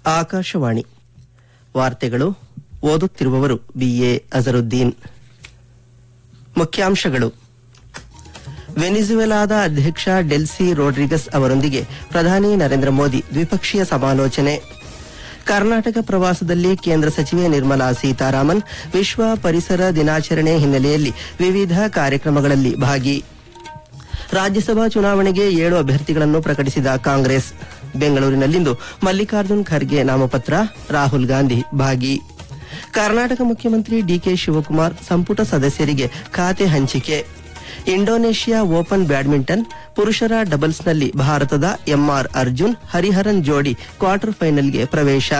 ಆಕಾಶವಾಣಿ ವಾರ್ತೆಗಳು ಓದುತ್ತಿರುವವರು ಬಿಎ ಅಜರುದ್ದೀನ್ ಮುಖ್ಯಾಂಶಗಳು ವೆನಿಜುವೆಲಾದ ಅಧ್ಯಕ್ಷ ಡೆಲ್ಸಿ ರೋಡ್ರಿಗಸ್ ಅವರೊಂದಿಗೆ ಪ್ರಧಾನಿ ನರೇಂದ್ರ ಮೋದಿ ದ್ವಿಪಕ್ಷೀಯ ಸಮಾಲೋಚನೆ ಕರ್ನಾಟಕ ಪ್ರವಾಸದಲ್ಲಿ ಕೇಂದ್ರ ಸಚಿವೆ ನಿರ್ಮಲಾ ಸೀತಾರಾಮನ್ ವಿಶ್ವ ಪರಿಸರ ದಿನಾಚರಣೆ ಹಿನ್ನೆಲೆಯಲ್ಲಿ ವಿವಿಧ ಕಾರ್ಯಕ್ರಮಗಳಲ್ಲಿ ಭಾಗಿ ರಾಜ್ಯಸಭಾ ಚುನಾವಣೆಗೆ ಏಳು ಅಭ್ಯರ್ಥಿಗಳನ್ನು ಪ್ರಕಟಿಸಿದ ಕಾಂಗ್ರೆಸ್ ಬೆಂಗಳೂರಿನಲ್ಲಿಂದು ಮಲ್ಲಿಕಾರ್ಜುನ್ ಖರ್ಗೆ ನಾಮಪತ್ರ ರಾಹುಲ್ ಗಾಂಧಿ ಭಾಗಿ ಕರ್ನಾಟಕ ಮುಖ್ಯಮಂತ್ರಿ ಡಿಕೆ ಶಿವಕುಮಾರ್ ಸಂಪುಟ ಸದಸ್ಯರಿಗೆ ಖಾತೆ ಹಂಚಿಕೆ ಇಂಡೋನೇಷ್ಯಾ ಓಪನ್ ಬ್ಯಾಡ್ಮಿಂಟನ್ ಪುರುಷರ ಡಬಲ್ಸ್ನಲ್ಲಿ ಭಾರತದ ಎಂಆರ್ ಅರ್ಜುನ್ ಹರಿಹರನ್ ಜೋಡಿ ಕ್ವಾರ್ಟರ್ ಫೈನಲ್ಗೆ ಪ್ರವೇಶ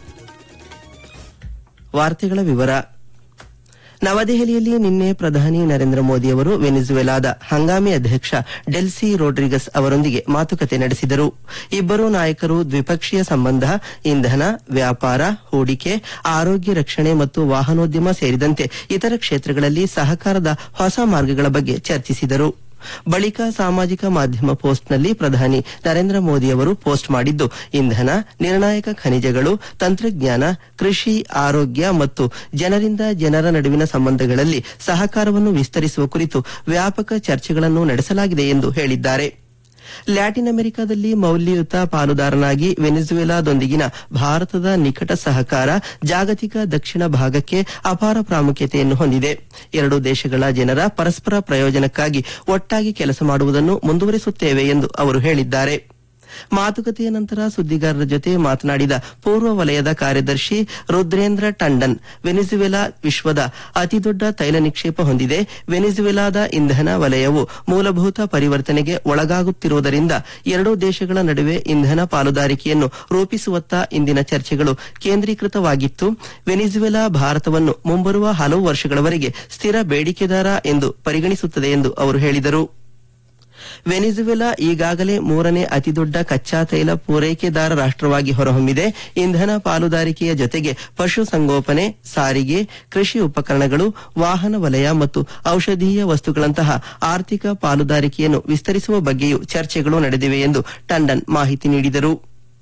ವಾರ್ತೆಗಳ ವಿವರ ನವದೆಹಲಿಯಲ್ಲಿ ನಿನ್ನೆ ಪ್ರಧಾನಿ ನರೇಂದ್ರ ಮೋದಿ ಅವರು ವೆನಿಜುವೆಲಾದ ಹಂಗಾಮಿ ಅಧ್ಯಕ್ಷ ಡೆಲ್ಸಿ ರೋಡ್ರಿಗಸ್ ಅವರೊಂದಿಗೆ ಮಾತುಕತೆ ನಡೆಸಿದರು ಇಬ್ಬರೂ ನಾಯಕರು ದ್ವಿಪಕ್ಷೀಯ ಸಂಬಂಧ ಇಂಧನ ವ್ಯಾಪಾರ ಹೂಡಿಕೆ ಆರೋಗ್ಯ ರಕ್ಷಣೆ ಮತ್ತು ವಾಹನೋದ್ಯಮ ಸೇರಿದಂತೆ ಇತರ ಕ್ಷೇತ್ರಗಳಲ್ಲಿ ಸಹಕಾರದ ಹೊಸ ಮಾರ್ಗಗಳ ಬಗ್ಗೆ ಚರ್ಚಿಸಿದರು ಬಳಿಕ ಸಾಮಾಜಿಕ ಮಾಧ್ಯಮ ಪೋಸ್ಟ್ನಲ್ಲಿ ಪ್ರಧಾನಿ ನರೇಂದ್ರ ಮೋದಿ ಅವರು ಪೋಸ್ಟ್ ಮಾಡಿದ್ದು ಇಂಧನ ನಿರ್ಣಾಯಕ ಖನಿಜಗಳು ತಂತ್ರಜ್ಞಾನ ಕೃಷಿ ಆರೋಗ್ಯ ಮತ್ತು ಜನರಿಂದ ಜನರ ನಡುವಿನ ಸಂಬಂಧಗಳಲ್ಲಿ ಸಹಕಾರವನ್ನು ವಿಸ್ತರಿಸುವ ಕುರಿತು ವ್ಯಾಪಕ ಚರ್ಚೆಗಳನ್ನು ನಡೆಸಲಾಗಿದೆ ಎಂದು ಹೇಳಿದ್ದಾರೆ ಲ್ಯಾಟಿನ್ ಅಮೆರಿಕಾದಲ್ಲಿ ಮೌಲ್ಯಯುತ ಪಾಲುದಾರನಾಗಿ ವೆನಿಜುವೆಲಾದೊಂದಿಗಿನ ಭಾರತದ ನಿಕಟ ಸಹಕಾರ ಜಾಗತಿಕ ದಕ್ಷಿಣ ಭಾಗಕ್ಕೆ ಅಪಾರ ಪ್ರಾಮುಖ್ಯತೆಯನ್ನು ಹೊಂದಿದೆ ಎರಡೂ ದೇಶಗಳ ಜನರ ಪರಸ್ಪರ ಪ್ರಯೋಜನಕ್ಕಾಗಿ ಒಟ್ಟಾಗಿ ಕೆಲಸ ಮಾಡುವುದನ್ನು ಮುಂದುವರಿಸುತ್ತೇವೆ ಎಂದು ಅವರು ಹೇಳಿದ್ದಾರೆ ಮಾತುಕತೆಯ ನಂತರ ಸುದ್ದಿಗಾರರ ಜೊತೆ ಮಾತನಾಡಿದ ಪೂರ್ವ ವಲಯದ ಕಾರ್ಯದರ್ಶಿ ರುದ್ರೇಂದ್ರ ಟಂಡನ್ ವೆನಿಜುವೆಲಾ ವಿಶ್ವದ ಅತಿದೊಡ್ಡ ತೈಲ ನಿಕ್ಷೇಪ ಹೊಂದಿದೆ ವೆನಿಜುವೆಲಾದ ಇಂಧನ ವಲಯವು ಮೂಲಭೂತ ಪರಿವರ್ತನೆಗೆ ಒಳಗಾಗುತ್ತಿರುವುದರಿಂದ ಎರಡೂ ದೇಶಗಳ ನಡುವೆ ಇಂಧನ ಪಾಲುದಾರಿಕೆಯನ್ನು ರೂಪಿಸುವತ್ತ ಇಂದಿನ ಚರ್ಚೆಗಳು ಕೇಂದ್ರೀಕೃತವಾಗಿತ್ತು ವೆನಿಜುವೆಲಾ ಭಾರತವನ್ನು ಮುಂಬರುವ ಹಲವು ವರ್ಷಗಳವರೆಗೆ ಸ್ಥಿರ ಬೇಡಿಕೆದಾರ ಎಂದು ಪರಿಗಣಿಸುತ್ತದೆ ಎಂದು ಅವರು ಹೇಳಿದರು ವೆನಿಜುವೆಲಾ ಈಗಾಗಲೇ ಮೂರನೇ ಅತಿದೊಡ್ಡ ಕಚ್ಚಾ ತೈಲ ಪೂರೈಕೆದಾರ ರಾಷ್ಟವಾಗಿ ಹೊರಹೊಮ್ಮಿದೆ ಇಂಧನ ಪಾಲುದಾರಿಕೆಯ ಜೊತೆಗೆ ಪಶು ಸಂಗೋಪನೆ ಸಾರಿಗೆ ಕೃಷಿ ಉಪಕರಣಗಳು ವಾಹನ ವಲಯ ಮತ್ತು ಔಷಧೀಯ ವಸ್ತುಗಳಂತಹ ಆರ್ಥಿಕ ಪಾಲುದಾರಿಕೆಯನ್ನು ವಿಸ್ತರಿಸುವ ಬಗ್ಗೆಯೂ ಚರ್ಚೆಗಳು ನಡೆದಿವೆ ಎಂದು ಟಂಡನ್ ಮಾಹಿತಿ ನೀಡಿದರು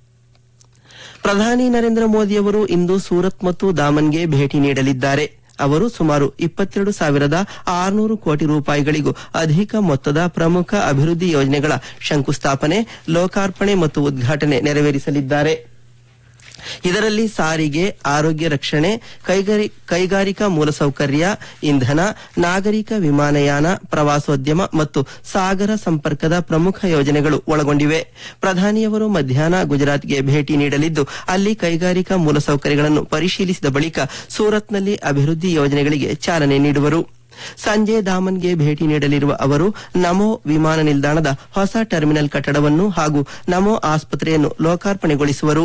ಪ್ರಧಾನಿ ನರೇಂದ್ರ ಮೋದಿ ಅವರು ಇಂದು ಸೂರತ್ ಮತ್ತು ದಾಮನ್ಗೆ ಭೇಟಿ ನೀಡಲಿದ್ದಾರೆ ಅವರು ಸುಮಾರು ಇಪ್ಪತ್ತೆರಡು ಸಾವಿರದ ಆರುನೂರು ಕೋಟಿ ರೂಪಾಯಿಗಳಿಗೂ ಅಧಿಕ ಮೊತ್ತದ ಪ್ರಮುಖ ಅಭಿವೃದ್ಧಿ ಯೋಜನೆಗಳ ಶಂಕುಸ್ಥಾಪನೆ ಲೋಕಾರ್ಪಣೆ ಮತ್ತು ಉದ್ಘಾಟನೆ ನೆರವೇರಿಸಲಿದ್ದಾರೆ ಇದರಲ್ಲಿ ಸಾರಿಗೆ ಆರೋಗ್ಯ ರಕ್ಷಣೆ ಕೈಗಾರಿ- ಕೈಗಾರಿಕಾ ಮೂಲಸೌಕರ್ಯ ಇಂಧನ ನಾಗರಿಕ ವಿಮಾನಯಾನ ಪ್ರವಾಸೋದ್ಯಮ ಮತ್ತು ಸಾಗರ ಸಂಪರ್ಕದ ಪ್ರಮುಖ ಯೋಜನೆಗಳು ಒಳಗೊಂಡಿವೆ ಪ್ರಧಾನಿಯವರು ಮಧ್ಯಾಹ್ನ ಗುಜರಾತ್ಗೆ ಭೇಟಿ ನೀಡಲಿದ್ದು ಅಲ್ಲಿ ಕೈಗಾರಿಕಾ ಮೂಲಸೌಕರ್ಯಗಳನ್ನು ಪರಿಶೀಲಿಸಿದ ಬಳಿಕ ಸೂರತ್ನಲ್ಲಿ ಅಭಿವೃದ್ಧಿ ಯೋಜನೆಗಳಿಗೆ ಚಾಲನೆ ನೀಡುವರು ಸಂಜೆ ದಾಮನ್ಗೆ ಭೇಟಿ ನೀಡಲಿರುವ ಅವರು ನಮೋ ವಿಮಾನ ನಿಲ್ದಾಣದ ಹೊಸ ಟರ್ಮಿನಲ್ ಕಟ್ಟಡವನ್ನು ಹಾಗೂ ನಮೋ ಆಸ್ಪತ್ರೆಯನ್ನು ಲೋಕಾರ್ಪಣೆಗೊಳಿಸುವರು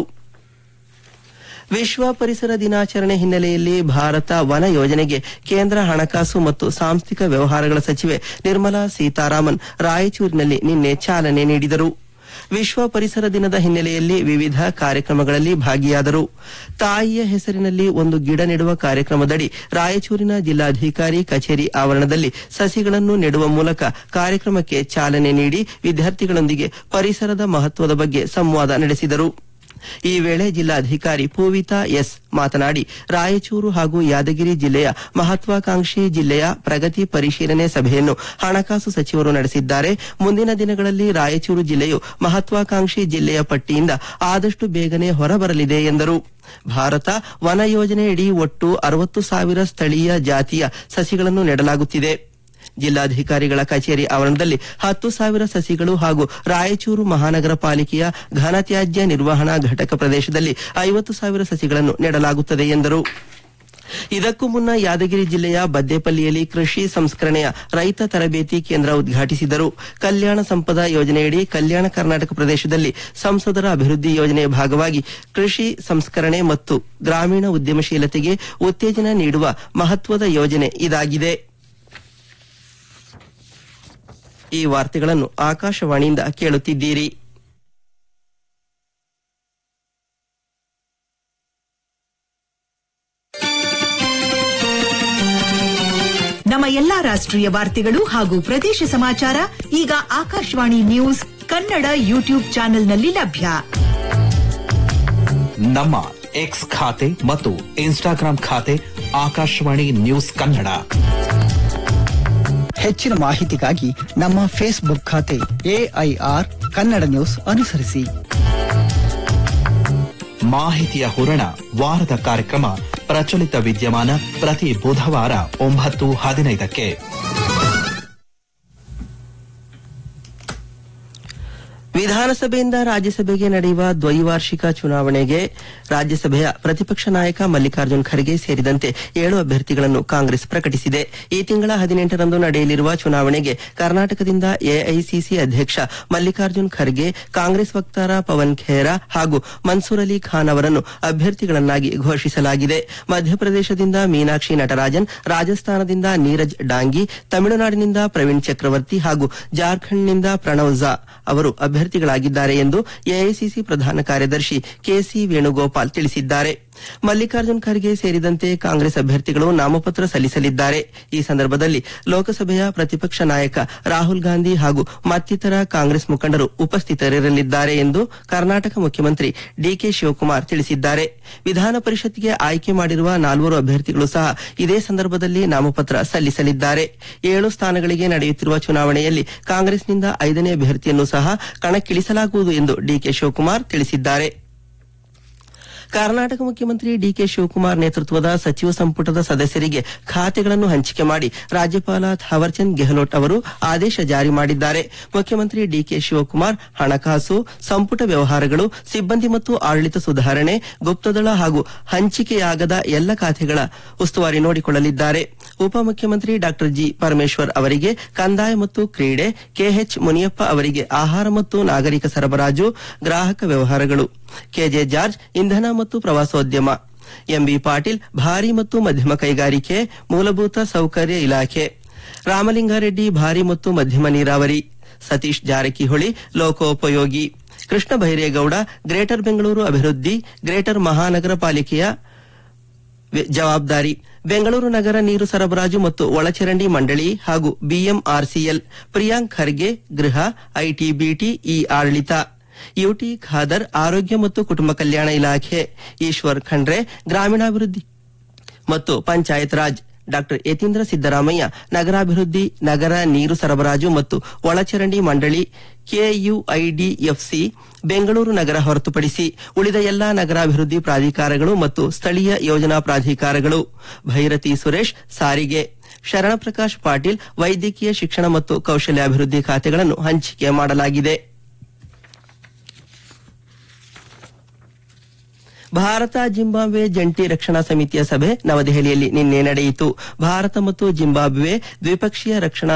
ವಿಶ್ವ ಪರಿಸರ ದಿನಾಚರಣೆ ಹಿನ್ನೆಲೆಯಲ್ಲಿ ಭಾರತ ವನ ಯೋಜನೆಗೆ ಕೇಂದ್ರ ಹಣಕಾಸು ಮತ್ತು ಸಾಂಸ್ಥಿಕ ವ್ಯವಹಾರಗಳ ಸಚಿವೆ ನಿರ್ಮಲಾ ಸೀತಾರಾಮನ್ ರಾಯಚೂರಿನಲ್ಲಿ ನಿನ್ನೆ ಚಾಲನೆ ನೀಡಿದರು ವಿಶ್ವ ಪರಿಸರ ದಿನದ ಹಿನ್ನೆಲೆಯಲ್ಲಿ ವಿವಿಧ ಕಾರ್ಯಕ್ರಮಗಳಲ್ಲಿ ಭಾಗಿಯಾದರು ತಾಯಿಯ ಹೆಸರಿನಲ್ಲಿ ಒಂದು ಗಿಡ ನೆಡುವ ಕಾರ್ಯಕ್ರಮದಡಿ ರಾಯಚೂರಿನ ಜಿಲ್ಲಾಧಿಕಾರಿ ಕಚೇರಿ ಆವರಣದಲ್ಲಿ ಸಸಿಗಳನ್ನು ನೆಡುವ ಮೂಲಕ ಕಾರ್ಯಕ್ರಮಕ್ಕೆ ಚಾಲನೆ ನೀಡಿ ವಿದ್ಯಾರ್ಥಿಗಳೊಂದಿಗೆ ಪರಿಸರದ ಮಹತ್ವದ ಬಗ್ಗೆ ಸಂವಾದ ನಡೆಸಿದರು ಈ ವೇಳೆ ಜಿಲ್ಲಾಧಿಕಾರಿ ಪೂವಿತಾ ಎಸ್ ಮಾತನಾಡಿ ರಾಯಚೂರು ಹಾಗೂ ಯಾದಗಿರಿ ಜಿಲ್ಲೆಯ ಮಹತ್ವಾಕಾಂಕ್ಷಿ ಜಿಲ್ಲೆಯ ಪ್ರಗತಿ ಪರಿಶೀಲನೆ ಸಭೆಯನ್ನು ಹಣಕಾಸು ಸಚಿವರು ನಡೆಸಿದ್ದಾರೆ ಮುಂದಿನ ದಿನಗಳಲ್ಲಿ ರಾಯಚೂರು ಜಿಲ್ಲೆಯು ಮಹತ್ವಾಕಾಂಕ್ಷಿ ಜಿಲ್ಲೆಯ ಪಟ್ಟಿಯಿಂದ ಆದಷ್ಟು ಬೇಗನೆ ಹೊರಬರಲಿದೆ ಎಂದರು ಭಾರತ ವನ ಯೋಜನೆಯಡಿ ಒಟ್ಟು ಅರವತ್ತು ಸಾವಿರ ಸ್ಥಳೀಯ ಜಾತಿಯ ಸಸಿಗಳನ್ನು ನೆಡಲಾಗುತ್ತಿದೆ ಜಿಲ್ಲಾಧಿಕಾರಿಗಳ ಕಚೇರಿ ಆವರಣದಲ್ಲಿ ಹತ್ತು ಸಾವಿರ ಸಸಿಗಳು ಹಾಗೂ ರಾಯಚೂರು ಮಹಾನಗರ ಪಾಲಿಕೆಯ ಘನತ್ಯಾಜ್ಯ ನಿರ್ವಹಣಾ ಘಟಕ ಪ್ರದೇಶದಲ್ಲಿ ಐವತ್ತು ಸಾವಿರ ಸಸಿಗಳನ್ನು ನೆಡಲಾಗುತ್ತದೆ ಎಂದರು ಇದಕ್ಕೂ ಮುನ್ನ ಯಾದಗಿರಿ ಜಿಲ್ಲೆಯ ಬದ್ದೇಪಲ್ಲಿಯಲ್ಲಿ ಕೃಷಿ ಸಂಸ್ಕರಣೆಯ ರೈತ ತರಬೇತಿ ಕೇಂದ್ರ ಉದ್ಘಾಟಿಸಿದರು ಕಲ್ಯಾಣ ಸಂಪದ ಯೋಜನೆಯಡಿ ಕಲ್ಯಾಣ ಕರ್ನಾಟಕ ಪ್ರದೇಶದಲ್ಲಿ ಸಂಸದರ ಅಭಿವೃದ್ಧಿ ಯೋಜನೆಯ ಭಾಗವಾಗಿ ಕೃಷಿ ಸಂಸ್ಕರಣೆ ಮತ್ತು ಗ್ರಾಮೀಣ ಉದ್ಯಮಶೀಲತೆಗೆ ಉತ್ತೇಜನ ನೀಡುವ ಮಹತ್ವದ ಯೋಜನೆ ಇದಾಗಿದೆ ಈ ವಾರ್ತೆಗಳನ್ನು ಆಕಾಶವಾಣಿಯಿಂದ ಕೇಳುತ್ತಿದ್ದೀರಿ ನಮ್ಮ ಎಲ್ಲಾ ರಾಷ್ಟ್ರೀಯ ವಾರ್ತೆಗಳು ಹಾಗೂ ಪ್ರದೇಶ ಸಮಾಚಾರ ಈಗ ಆಕಾಶವಾಣಿ ನ್ಯೂಸ್ ಕನ್ನಡ ಯೂಟ್ಯೂಬ್ ಚಾನೆಲ್ನಲ್ಲಿ ಲಭ್ಯ ನಮ್ಮ ಎಕ್ಸ್ ಖಾತೆ ಮತ್ತು ಇನ್ಸ್ಟಾಗ್ರಾಂ ಖಾತೆ ಆಕಾಶವಾಣಿ ನ್ಯೂಸ್ ಕನ್ನಡ ಹೆಚ್ಚಿನ ಮಾಹಿತಿಗಾಗಿ ನಮ್ಮ ಫೇಸ್ಬುಕ್ ಖಾತೆ ಎಐಆರ್ ಕನ್ನಡ ನ್ಯೂಸ್ ಅನುಸರಿಸಿ ಮಾಹಿತಿಯ ಹೂರಣ ವಾರದ ಕಾರ್ಯಕ್ರಮ ಪ್ರಚಲಿತ ವಿದ್ಯಮಾನ ಪ್ರತಿ ಬುಧವಾರ ಒಂಬತ್ತು ಹದಿನೈದಕ್ಕೆ ವಿಧಾನಸಭೆಯಿಂದ ರಾಜ್ಯಸಭೆಗೆ ನಡೆಯುವ ದ್ವೈವಾರ್ಷಿಕ ಚುನಾವಣೆಗೆ ರಾಜ್ಯಸಭೆಯ ಪ್ರತಿಪಕ್ಷ ನಾಯಕ ಮಲ್ಲಿಕಾರ್ಜುನ್ ಖರ್ಗೆ ಸೇರಿದಂತೆ ಏಳು ಅಭ್ಯರ್ಥಿಗಳನ್ನು ಕಾಂಗ್ರೆಸ್ ಪ್ರಕಟಿಸಿದೆ ಈ ತಿಂಗಳ ಹದಿನೆಂಟರಂದು ನಡೆಯಲಿರುವ ಚುನಾವಣೆಗೆ ಕರ್ನಾಟಕದಿಂದ ಎಐಸಿಸಿ ಅಧ್ಯಕ್ಷ ಮಲ್ಲಿಕಾರ್ಜುನ್ ಖರ್ಗೆ ಕಾಂಗ್ರೆಸ್ ವಕ್ತಾರ ಪವನ್ ಖೇರಾ ಹಾಗೂ ಮನ್ಸೂರ್ ಅಲಿ ಖಾನ್ ಅವರನ್ನು ಅಭ್ಯರ್ಥಿಗಳನ್ನಾಗಿ ಘೋಷಿಸಲಾಗಿದೆ ಮಧ್ಯಪ್ರದೇಶದಿಂದ ಮೀನಾಕ್ಷಿ ನಟರಾಜನ್ ರಾಜಸ್ಥಾನದಿಂದ ನೀರಜ್ ಡಾಂಗಿ ತಮಿಳುನಾಡಿನಿಂದ ಪ್ರವೀಣ್ ಚಕ್ರವರ್ತಿ ಹಾಗೂ ಜಾರ್ಖಂಡ್ನಿಂದ ಪ್ರಣವ್ ಝಾ ಅವರು ಅಭ್ಯರ್ಥಿಗಳಾಗಿದ್ದಾರೆ ಎಂದು ಎಐಸಿಸಿ ಪ್ರಧಾನ ಕಾರ್ಯದರ್ಶಿ ಕೆಸಿ ವೇಣುಗೋಪಾಲ್ ತಿಳಿಸಿದ್ದಾರೆ ಮಲ್ಲಿಕಾರ್ಜುನ್ ಖರ್ಗೆ ಸೇರಿದಂತೆ ಕಾಂಗ್ರೆಸ್ ಅಭ್ಯರ್ಥಿಗಳು ನಾಮಪತ್ರ ಸಲ್ಲಿಸಲಿದ್ದಾರೆ ಈ ಸಂದರ್ಭದಲ್ಲಿ ಲೋಕಸಭೆಯ ಪ್ರತಿಪಕ್ಷ ನಾಯಕ ರಾಹುಲ್ ಗಾಂಧಿ ಹಾಗೂ ಮತ್ತಿತರ ಕಾಂಗ್ರೆಸ್ ಮುಖಂಡರು ಉಪಸ್ಥಿತರಿರಲಿದ್ದಾರೆ ಎಂದು ಕರ್ನಾಟಕ ಮುಖ್ಯಮಂತ್ರಿ ಡಿಕೆ ಶಿವಕುಮಾರ್ ತಿಳಿಸಿದ್ದಾರೆ ವಿಧಾನ ಪರಿಷತ್ಗೆ ಆಯ್ಕೆ ಮಾಡಿರುವ ನಾಲ್ವರು ಅಭ್ಯರ್ಥಿಗಳು ಸಹ ಇದೇ ಸಂದರ್ಭದಲ್ಲಿ ನಾಮಪತ್ರ ಸಲ್ಲಿಸಲಿದ್ದಾರೆ ಏಳು ಸ್ಥಾನಗಳಿಗೆ ನಡೆಯುತ್ತಿರುವ ಚುನಾವಣೆಯಲ್ಲಿ ಕಾಂಗ್ರೆಸ್ನಿಂದ ಐದನೇ ಅಭ್ಯರ್ಥಿಯನ್ನು ಸಹ ಕಣಕ್ಕಿಳಿಸಲಾಗುವುದು ಎಂದು ಡಿಕೆ ಶಿವಕುಮಾರ್ ತಿಳಿಸಿದ್ದಾರೆ ಕರ್ನಾಟಕ ಮುಖ್ಯಮಂತ್ರಿ ಡಿಕೆ ಶಿವಕುಮಾರ್ ನೇತೃತ್ವದ ಸಚಿವ ಸಂಪುಟದ ಸದಸ್ಯರಿಗೆ ಖಾತೆಗಳನ್ನು ಹಂಚಿಕೆ ಮಾಡಿ ರಾಜ್ಯಪಾಲ ಥಾವರ್ಚಂದ್ ಗೆಹ್ಲೋಟ್ ಅವರು ಆದೇಶ ಜಾರಿ ಮಾಡಿದ್ದಾರೆ ಮುಖ್ಯಮಂತ್ರಿ ಡಿಕೆ ಶಿವಕುಮಾರ್ ಹಣಕಾಸು ಸಂಪುಟ ವ್ಯವಹಾರಗಳು ಸಿಬ್ಬಂದಿ ಮತ್ತು ಆಡಳಿತ ಸುಧಾರಣೆ ಗುಪ್ತದಳ ಹಾಗೂ ಹಂಚಿಕೆಯಾಗದ ಎಲ್ಲ ಖಾತೆಗಳ ಉಸ್ತುವಾರಿ ನೋಡಿಕೊಳ್ಳಲಿದ್ದಾರೆ ಉಪಮುಖ್ಯಮಂತ್ರಿ ಡಾ ಜಿ ಪರಮೇಶ್ವರ್ ಅವರಿಗೆ ಕಂದಾಯ ಮತ್ತು ಕ್ರೀಡೆ ಕೆಎಚ್ ಮುನಿಯಪ್ಪ ಅವರಿಗೆ ಆಹಾರ ಮತ್ತು ನಾಗರಿಕ ಸರಬರಾಜು ಗ್ರಾಹಕ ವ್ಯವಹಾರಗಳು ಕೆಜೆ ಜಾರ್ಜ್ ಇಂಧನ ಮತ್ತು ಪ್ರವಾಸೋದ್ಯಮ ಎಂಬಿ ಪಾಟೀಲ್ ಭಾರಿ ಮತ್ತು ಮಧ್ಯಮ ಕೈಗಾರಿಕೆ ಮೂಲಭೂತ ಸೌಕರ್ಯ ಇಲಾಖೆ ರಾಮಲಿಂಗಾರೆಡ್ಡಿ ಭಾರಿ ಮತ್ತು ಮಧ್ಯಮ ನೀರಾವರಿ ಸತೀಶ್ ಜಾರಕಿಹೊಳಿ ಲೋಕೋಪಯೋಗಿ ಕೃಷ್ಣ ಬೈರೇಗೌಡ ಗ್ರೇಟರ್ ಬೆಂಗಳೂರು ಅಭಿವೃದ್ಧಿ ಗ್ರೇಟರ್ ಮಹಾನಗರ ಪಾಲಿಕೆಯ ವೆ- ಜವಾಬ್ದಾರಿ ಬೆಂಗಳೂರು ನಗರ ನೀರು ಸರಬರಾಜು ಮತ್ತು ಒಳಚರಂಡಿ ಮಂಡಳಿ ಹಾಗೂ ಬಿಎಂಆರ್ಸಿಎಲ್ ಪ್ರಿಯಾಂಕ್ ಖರ್ಗೆ ಗೃಹ ಐಟಿಬಿಟಿ ಇ ಆಡಳಿತ ಯುಟಿ ಖಾದರ್ ಆರೋಗ್ಯ ಮತ್ತು ಕುಟುಂಬ ಕಲ್ಯಾಣ ಇಲಾಖೆ ಈಶ್ವರ್ ಖಂಡ್ರೆ ಗ್ರಾಮೀಣಾಭಿವೃದ್ಧಿ ಮತ್ತು ಪಂಚಾಯತ್ ರಾಜ್ ಡಾಕ್ಟರ್ ಯತೀಂದ್ರ ಸಿದ್ದರಾಮಯ್ಯ ನಗರಾಭಿವೃದ್ಧಿ ನಗರ ನೀರು ಸರಬರಾಜು ಮತ್ತು ಒಳಚರಂಡಿ ಮಂಡಳಿ ಕೆಯುಐಡಿಎಫ್ಸಿ ಬೆಂಗಳೂರು ನಗರ ಹೊರತುಪಡಿಸಿ ಉಳಿದ ಎಲ್ಲಾ ನಗರಾಭಿವೃದ್ಧಿ ಪ್ರಾಧಿಕಾರಗಳು ಮತ್ತು ಸ್ಥಳೀಯ ಯೋಜನಾ ಪ್ರಾಧಿಕಾರಗಳು ಭೈರತಿ ಸುರೇಶ್ ಸಾರಿಗೆ ಶರಣಪ್ರಕಾಶ್ ಪಾಟೀಲ್ ವೈದ್ಯಕೀಯ ಶಿಕ್ಷಣ ಮತ್ತು ಕೌಶಲ್ಯಾಭಿವೃದ್ಧಿ ಖಾತೆಗಳನ್ನು ಹಂಚಿಕೆ ಮಾಡಲಾಗಿದೆ ಭಾರತ ಜಿಂಬಾಬ್ವೆ ಜಂಟಿ ರಕ್ಷಣಾ ಸಮಿತಿಯ ಸಭೆ ನವದೆಹಲಿಯಲ್ಲಿ ನಿನ್ನೆ ನಡೆಯಿತು ಭಾರತ ಮತ್ತು ಜಿಂಬಾಬ್ವೆ ದ್ವಿಪಕ್ಷೀಯ ರಕ್ಷಣಾ